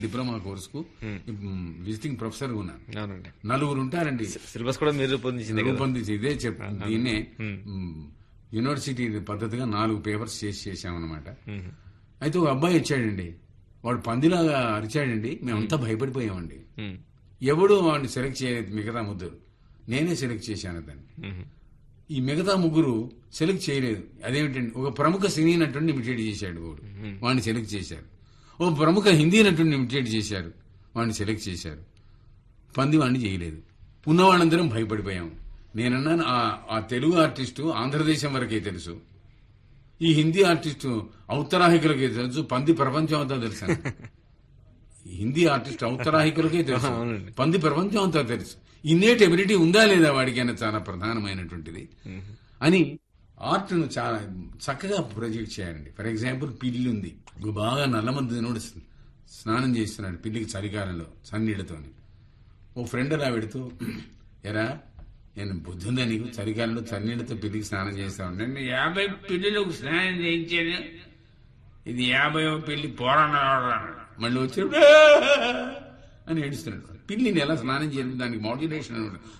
Diploma కోర్సుకు visiting professor ఉన్నాను అవునండి నలుగురు ఉంటారండి సిలబస్ కూడా మీరు రూపొందించింది కదా రూపొందించి ఇదే చెప్పు దీన్నే మ్, యూనివర్సిటీ పద్ధతిగా నాలుగు పేపర్స్ చేసి చేశామన్నమాట మ్మ్. అయితే ఒక అబ్బాయి వచ్చాడండి వాడు పందిలాగా అరిచాడండి మేమంతా భయపడిపోయామండి మ్మ్. ఎవడు వాడిని సెలెక్ట్ చేయలేదు మిగతా ముగ్గురు నేనే సెలెక్ట్ చేశాను దాన్ని మ్మ్. ఈ మిగతా ముగ్గురు సెలెక్ట్ చేయలేదు అదేమిటండి ఒక ప్రముఖ సినీ నటుడిని ఇమిటేట్ చేశాడు వాడు వాడిని సెలెక్ట్ చేశారు ఓ ప్రముఖ హిందీ నటుడిని ఇమిటేట్ చేశారు వాడిని సెలెక్ట్ చేశారు పంది వాడిని చేయలేదు ఉన్నవాళ్ళందరం భయపడిపోయాము నేనన్నాను ఆ- ఆ తెలుగు ఆర్టిస్టు ఆంధ్రదేశం వరకే తెలుసు ఈ హిందీ ఆర్టిస్టు ఔత్తరాహికులకే తెలుసు పంది ప్రపంచం అంతా తెలుసు ఈ హిందీ ఆర్టిస్ట్ ఔత్తరాహికులకే తెలుసు అవునండి. పంది ప్రపంచం అంతా తెలుసు ఇన్నేట్ ఎబిలిటీ ఉందా లేదా వాడికి అనేది చాలా ప్రధానమైనటువంటిది అని ఆర్ట్ను చాలా చక్కగా ప్రొజెక్ట్ చేయాలండి ఫర్ ఎగ్జాంపుల్ పిల్లి ఉంది ఒక బాగా నల్లమద్దినోడు స్నానం చేస్తున్నాడు పిల్లికి చలికాలంలో సన్నీళ్ళతోని ఓ ఫ్రెండ్ అలా పెడుతూ ఎరా నేను బుద్ధి ఉందా నీకు చలికాలంలో చన్నీళ్ళతో పిల్లికి స్నానం చేస్తాను నేను యాభై పిల్లులకు స్నానం చేయించాను ఇది యాభై పిల్లి పోరాడు మళ్ళీ వచ్చి అని ఏడుస్తున్నాడు పిల్లిని ఎలా స్నానం చేయాలి దానికి మాడ్యులేషన్ అని ఉంటుంది.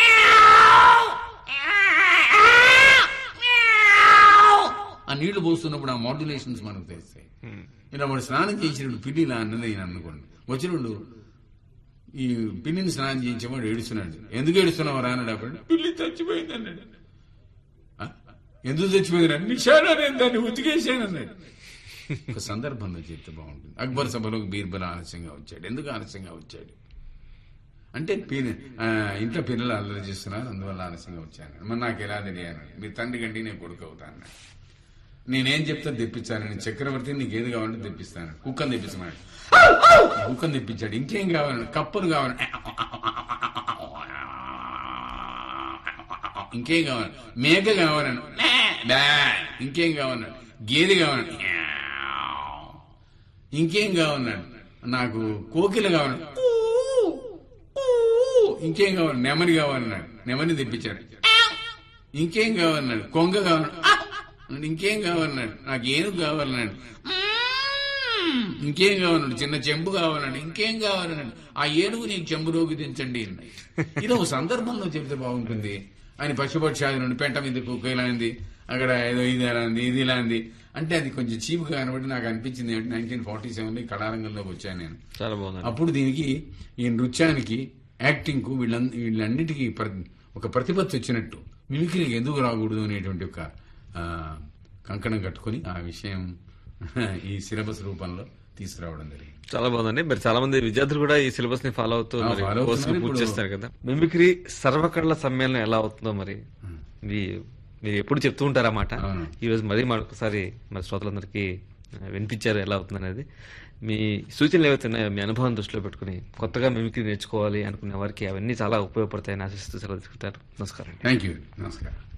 ఆ నీళ్లు పోస్తున్నప్పుడు ఆ మాడ్యులేషన్స్ మనకు తెలుస్తాయి ఇలా వాడు స్నానం చేసినప్పుడు పిల్లి ఇలా అన్నది ఈయన అనుకోండి వచ్చినప్పుడు ఈ పిల్లిని స్నానం చేయించేవాడు ఏడుస్తున్నాడు ఎందుకు ఏడుస్తున్నావు రా అన్నాడు అప్పుడు పిల్లి చచ్చిపోయింది అన్నాడు "ఆ? ఎందుకు చచ్చిపోయింది నిషాలో నేను దాన్ని ఉతికేసాను అన్నాడు ఒక సందర్భంలో చెప్తే బాగుంటుంది అక్బర్ సభలోకి బీర్బల్ ఆలస్యంగా వచ్చాడు ఎందుకు ఆలస్యంగా వచ్చాడు అంటే పి- ఆ, ఇంట్లో పిల్లలు అల్లరి చేస్తున్నారు అందువల్ల ఆలస్యంగా వచ్చాను మరి నాకు ఎలా తెలియాలి మీ తండ్రి కంటే నేను కొడుకు అవుతాను నేనేం చెప్తా తెప్పించాను నేను చక్రవర్తి నీకు ఏది కావాలంటే తెప్పిస్తాను కుక్కని తెప్పిస్తున్నాడు కుక్కని తెప్పించాడు ఇంకేం కావాలి కప్పలు కావాలి ఇంకేం కావాలి మేక కావాలను బా. ఇంకేం కావాలన్నాడు గేదె కావాలన్నాడు ఇంకేం కావాలన్నాడు నాకు కోకిల కావాలి ఇంకేం కావాలి నెమలి కావాలన్నాడు నెమలి తెప్పించాడు ఇంకేం కావాలన్నాడు కొంగ కావాలి ఇంకేం కావాలన్నాడు నాకు ఏనుగు కావాలన్నాడు ఇంకేం కావాలన్నాడు చిన్న చెంబు కావాలన్నాడు ఇంకేం కావాలన్నాడు ఆ ఏనుగు నీకు చెంబులోకి దించండి అన్నాడు. ఇది ఒక సందర్భంలో చెప్తే బాగుంటుంది ఆయన పశుపక్షాది నుండి పెంట మీద కుక్క ఇలా ఉంది అక్కడ ఏదో ఇది ఎలా ఉంది ఇది ఇలా ఉంది అంటే అది కొంచెం చీప్గా కనబడి నాకు అనిపించింది ఏంటి నైన్టీన్ ఫార్టీ సెవెన్ లో కళారంగంలోకి వచ్చాను నేను చాలా బాగుందండి అప్పుడు దీనికి ఈ నృత్యానికి యాక్టింగ్ కు వీళ్ళ వీళ్ళన్నిటికీ ప్ర- ఒక ప్రతిపత్తి వచ్చినట్టు మిమిక్రీకి ఎందుకు రాకూడదు అనేటువంటి ఒక ఆ, కంకణం కట్టుకొని ఆ విషయం ఈ సిలబస్ రూపంలో తీసుకురావడం జరిగింది చాలా బాగుందండి మరి చాలా మంది విద్యార్థులు కూడా ఈ సిలబస్ ని ఫాలో అవుతూ ఆ, మరి follow కోర్సులు అవుతున్నారు. పూర్తి చేస్తారు కదా మిమిక్రీ సర్వకళల సమ్మేళనం ఎలా అవుతుందో మరి ఇది మీరు ఎప్పుడు చెప్తూ ఉంటారు అన్నమాట అవును. ఈ రోజు మరీ మరొకసారి మరి శ్రోతలందరికీ ఆ, వినిపించారు ఎలా అవుతుంది అనేది మీ సూచనలు ఏవైతే ఉన్నాయో మీ అనుభవం దృష్టిలో పెట్టుకుని కొత్తగా మిమిక్రీ నేర్చుకోవాలి అనుకునే వారికి అవన్నీ చాలా ఉపయోగపడతాయని ఆశిస్తూ సెలవు తీసుకుంటారు నమస్కారం థ్యాంక్ యూ నమస్కారం